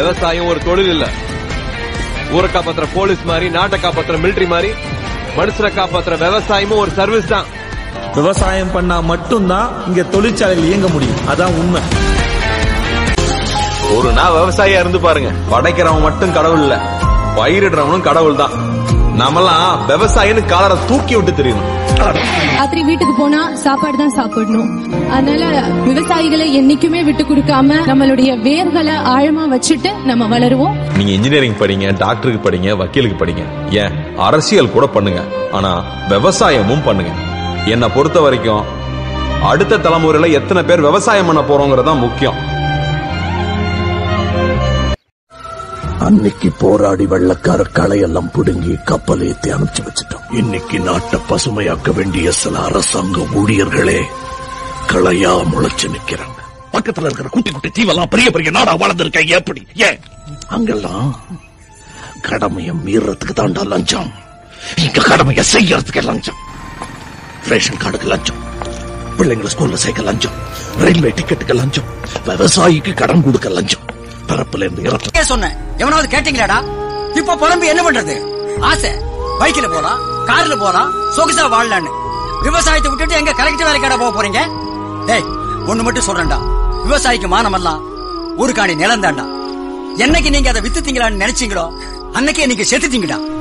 விவசாயம் ஒரு தொழில் இல்ல ஊரை காப்பாத்துற போலீஸ் மாதிரி நாட்டை காப்பாத்துற மிலிட்டரி மாதிரி மனுஷனை காப்பாத்துற விவசாயமும் ஒரு சர்வீஸ் தான் விவசாயம் பண்ணா மட்டும்தான் இங்க தொழிற்சாலைகள் இயங்க முடியும் அதான் உண்மை ஒரு நாள் விவசாயியா இருந்து பாருங்க படைக்கிறவன் மட்டும் கடவுள் இல்ல பயிரிடுறவனும் கடவுள் தான் நம்மலாம் விவசாயின்னு காலரை தூக்கி விட்டு தெரியணும் ராத்திரி வீட்டுக்கு போனா சாப்பாடு தான் சாப்பிடணும் அதனால விவசாயிகளை என்னைக்குமே விட்டு கொடுக்காம நம்மளுடைய வேர்களை ஆழமா வச்சுட்டு நம்ம வளருவோம் நீங்க இன்ஜினியரிங் படிங்க டாக்டருக்கு படிங்க வக்கீலுக்கு படிங்க ஏன் அரசியல் கூட பண்ணுங்க ஆனா விவசாயமும் பண்ணுங்க என்னை பொறுத்த வரைக்கும் அடுத்த தலைமுறையில எத்தனை பேர் விவசாயம் பண்ண போறோங்கிறது தான் முக்கியம் அன்னைக்கு போராடி வெள்ளக்காரர் களையெல்லாம் பிடுங்கி கப்பல் ஏத்தி அனுப்பிச்சு வச்சிட்டோம் இன்னைக்கு நாட்டை பசுமையாக்க வேண்டிய சில அரசாங்க ஊழியர்களே களையா முளைச்சு நிக்கிறாங்க பக்கத்துல இருக்கிற குட்டி குட்டி தீவெல்லாம் பெரிய பெரிய நாடா வளர்ந்துருக்க எப்படி ஏன் அங்கெல்லாம் கடமையை மீறதுக்கு தாண்டா லஞ்சம் இங்க கடமையை செய்யறதுக்கு லஞ்சம் ரேஷன் கார்டுக்கு லஞ்சம் பிள்ளைங்களை ஸ்கூல்ல சேர்க்க லஞ்சம் ரயில்வே டிக்கெட்டுக்கு லஞ்சம் விவசாயிக்கு கடன் கொடுக்க லஞ்சம் பரப்புல இருந்து இறக்க சொன்னேன் எவனாவது கேட்டீங்களாடா இப்ப புலம்பி என்ன பண்றது ஆசை பைக்ல போலாம் கார்ல போலாம் சொகுசா வாழலான்னு விவசாயத்தை விட்டுட்டு எங்க கலெக்டர் வேலைக்காட போக போறீங்க டேய் ஒண்ணு மட்டும் சொல்றேன்டா விவசாயிக்கு மானமெல்லாம் ஒரு காணி நிலம் தான்டா என்னைக்கு நீங்க அதை வித்துட்டீங்களான்னு நினைச்சீங்களோ அன்னைக்கே நீங்க செத்துட்டீங்கடா